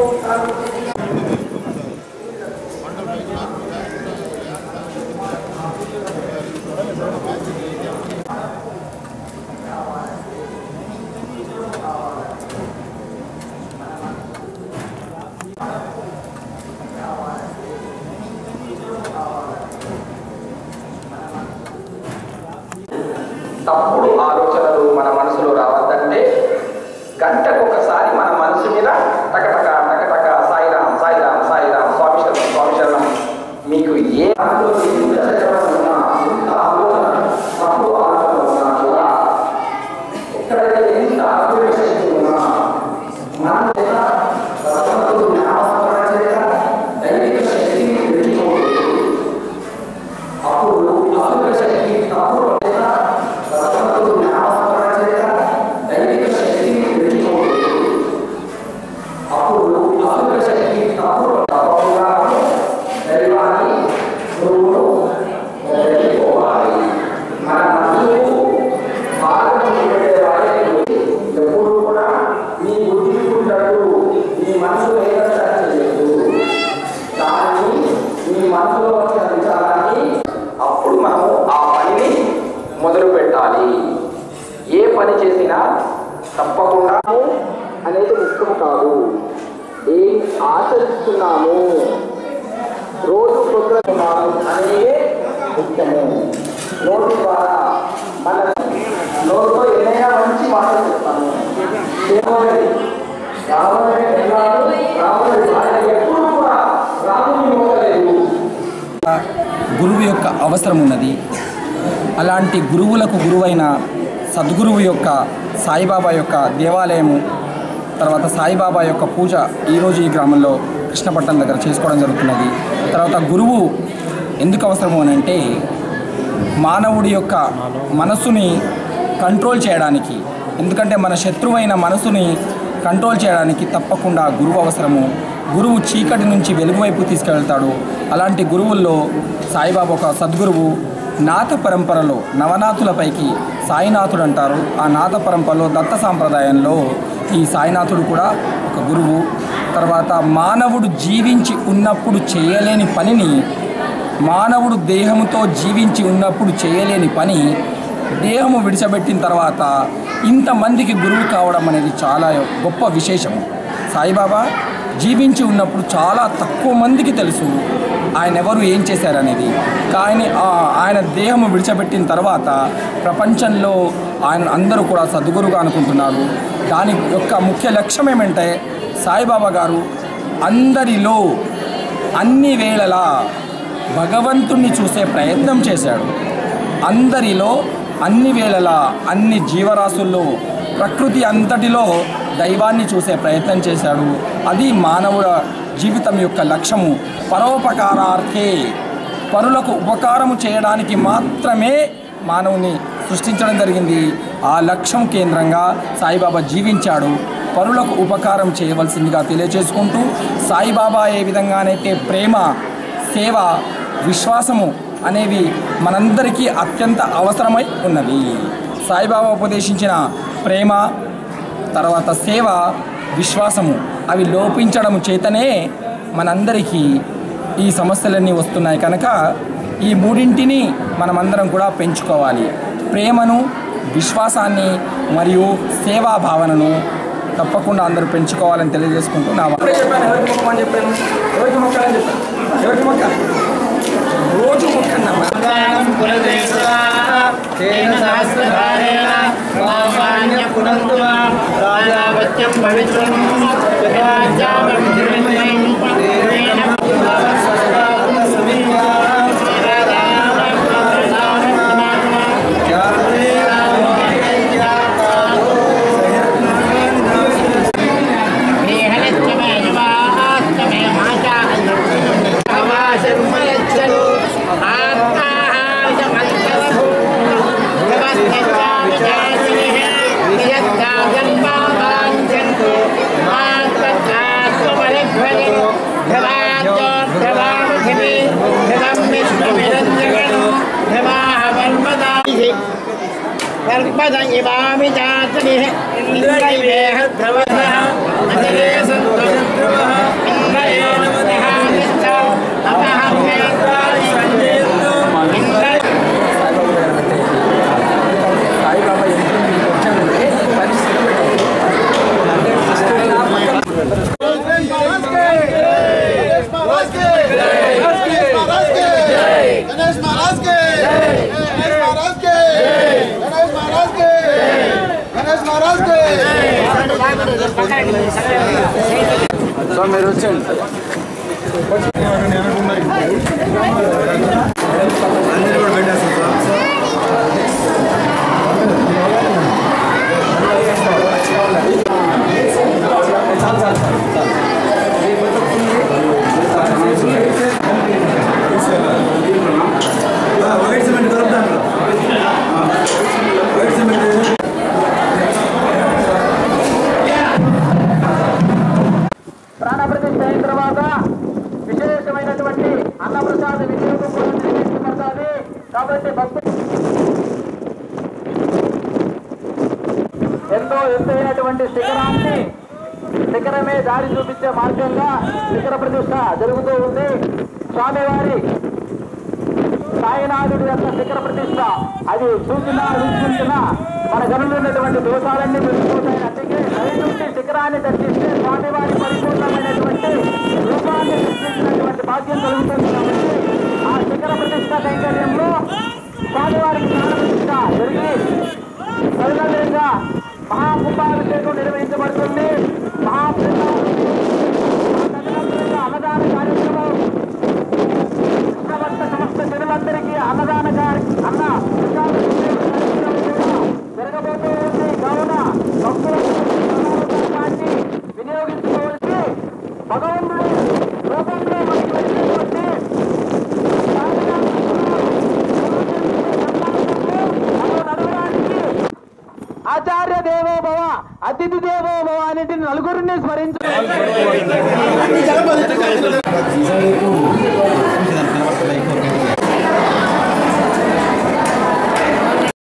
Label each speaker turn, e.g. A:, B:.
A: తప్పుడు ఆలోచనలు మన మనసులో రావద్దంటే గంటకు ఒకసారి మన మనసు మీద టకటక టకటక సాయిరాం సాయిరాం సాయిరాం స్వామి శరణం స్వామి శరణం మీకు ఏ ఆలోచన ఉన్నా, ఎంత ఆలోచన, తప్పుడు ఆలోచన ఉన్నా కూడా ఎక్కడైతే ఎంత ఆలోచన శక్తి ఉన్నా మన చేత భగవంతుడు జ్ఞాపకం చేత దైవిక శక్తిని వెళ్ళిపోతుంది అప్పుడు అసుర శక్తి తప్పుడు చేత భగవంతుడు జ్ఞాపకం చేత దైవిక శక్తిని వెళ్ళిపోతుంది అప్పుడు అసుర శక్తి తప్పుడు తప్పకుండా దైవాన్ని గురువును వెళ్ళిపోవాలి మన మనసుకు మార్గం చూపెట్టేవాడే గురువు. ఎప్పుడు కూడా మీ బుద్ధికి ఉండదు మీ మనసు ఏదైనా చేయదు దాన్ని మీ మనసులో వచ్చిన విచారాన్ని అప్పుడు మనము ఆ పనిని మొదలు పెట్టాలి ఏ పని చేసినా తప్పకుండా అనేది ముఖ్యం కాదు ఏం ఆచరిస్తున్నాము రోజు పొద్దున్నాము అనేది ముఖ్యము నోటి ద్వారా మన నోటితో ఏదైనా మంచి మాటలు చెప్తాము దేవుడి రాముడి వెళ్ళాడు రాముడి భార్య ఎప్పుడు కూడా రాముని మోసలేదు
B: గురువు యొక్క అవసరం ఉన్నది అలాంటి గురువులకు గురువైన సద్గురువు యొక్క సాయిబాబా యొక్క దేవాలయము తర్వాత సాయిబాబా యొక్క పూజ ఈరోజు ఈ గ్రామంలో కృష్ణపట్నం దగ్గర చేసుకోవడం జరుగుతున్నది తర్వాత గురువు ఎందుకు అవసరము అని అంటే మానవుడి యొక్క మనస్సుని కంట్రోల్ చేయడానికి ఎందుకంటే మన శత్రువైన మనసుని కంట్రోల్ చేయడానికి తప్పకుండా గురువు అవసరము గురువు చీకటి నుంచి వెలుగు వైపు తీసుకెళ్తాడు అలాంటి గురువుల్లో సాయిబాబా ఒక సద్గురువు నాథ పరంపరలో నవనాథులపైకి సాయినాథుడు అంటారు ఆ నాథ పరంపరలో దత్త సాంప్రదాయంలో ఈ సాయినాథుడు కూడా ఒక గురువు తర్వాత మానవుడు జీవించి ఉన్నప్పుడు చేయలేని పనిని మానవుడు దేహముతో జీవించి ఉన్నప్పుడు చేయలేని పని దేహము విడిచబెట్టిన తర్వాత ఇంతమందికి గురువు కావడం అనేది చాలా గొప్ప విశేషము సాయిబాబా జీవించి ఉన్నప్పుడు చాలా తక్కువ మందికి తెలుసు ఆయన ఎవరు ఏం చేశారనేది కానీ ఆ- ఆయన దేహము విడిచబెట్టిన తర్వాత ప్రపంచంలో ఆయన అందరూ కూడా సద్గురుగా అనుకుంటున్నారు దాని యొక్క ముఖ్య లక్ష్యం ఏమంటే సాయిబాబా గారు అందరిలో అన్ని వేళలా భగవంతుణ్ణి చూసే ప్రయత్నం చేశాడు అందరిలో అన్ని వేళలా అన్ని జీవరాశుల్లో ప్రకృతి అంతటిలో దైవాన్ని చూసే ప్రయత్నం చేశాడు అది మానవుల జీవితం యొక్క లక్ష్యము పరోపకారార్థే పరులకు ఉపకారము చేయడానికి మాత్రమే మానవుని సృష్టించడం జరిగింది ఆ లక్ష్యం కేంద్రంగా సాయిబాబా జీవించాడు పరులకు ఉపకారం చేయవలసిందిగా తెలియజేసుకుంటూ సాయిబాబా ఏ విధంగానైతే ప్రేమ సేవ విశ్వాసము అనేవి మనందరికీ అత్యంత అవసరమై ఉన్నది సాయిబాబా ఉపదేశించిన ప్రేమ తర్వాత సేవ విశ్వాసము అవి లోపించడం చేతనే మనందరికీ ఈ సమస్యలన్నీ వస్తున్నాయి కనుక ఈ మూడింటిని మనమందరం కూడా పెంచుకోవాలి ప్రేమను విశ్వాసాన్ని మరియు సేవా భావనను తప్పకుండా అందరూ పెంచుకోవాలని తెలియజేసుకుంటూ నా
A: ఇప్పుడే చెప్పాను ఎవరికి మొక్కమని చెప్పాను ఎవరికి మొక్కాలని చెప్పాను ఎవరికి మొక్కాలి రోజు మొక్కన్నమ్మా
C: తేన సహస్రధారేణ పాపాన్య పునంతు రాజావత్యం పవిత్రం सर्पद इवामि चातनिः इन्द्रैवेह ध्रुवः अजरे सन्तुषध्रुवः
B: సో మీరు వచ్చండి
A: ప్రాణప్రతిష్ఠ అయిన తర్వాత విశేషమైనటువంటి అన్నప్రసాద వినియోగం కూడా నిర్వహించబడుతుంది కాబట్టి భక్తులు ఎంతో ఎత్తైనటువంటి శిఖరాన్ని శిఖరమే దారి చూపించే మార్గంగా శిఖర ప్రతిష్ట జరుగుతూ ఉంది స్వామివారి సాయినాథుడి యొక్క శిఖర ప్రతిష్ట అది చూసినా వీక్షించినా మన గనులు ఉన్నటువంటి దోషాలన్నీ వెళ్ళిపోతాయి అందుకే దయచూసి శిఖరాన్ని దర్శిస్తే స్వామివారి పరిపూర్ణమైనటువంటి రూపాన్ని దర్శించినటువంటి భాగ్యం కలుగుతుంది కాబట్టి ఆ శిఖర ప్రతిష్ట కైంకర్యంలో స్వామివారికి ప్రాణ ప్రతిష్ట జరిగి తదనంతరంగా మహాకుంభాభిషేకం నిర్వహించబడుతుంది మహాప్రసాదం తదనంతరంగా అన్నదాన కార్యక్రమం కృష్ణభక్త సమస్త జనులందరికీ అన్నదాన గారి అన్న ప్రసాద వినియోగ కార్యక్రమం కూడా జరగబోతూ ఉంది కావున భక్తులకు అన్నదానాన్ని వినియోగించుకోవాల్సి భగవంతుడు రూపంలో మనకి వచ్చినటువంటి ఆచార్య దేవో భవ అతిథి దేవో భవ అనేటి నలుగురిని స్మరించు
C: జగపతి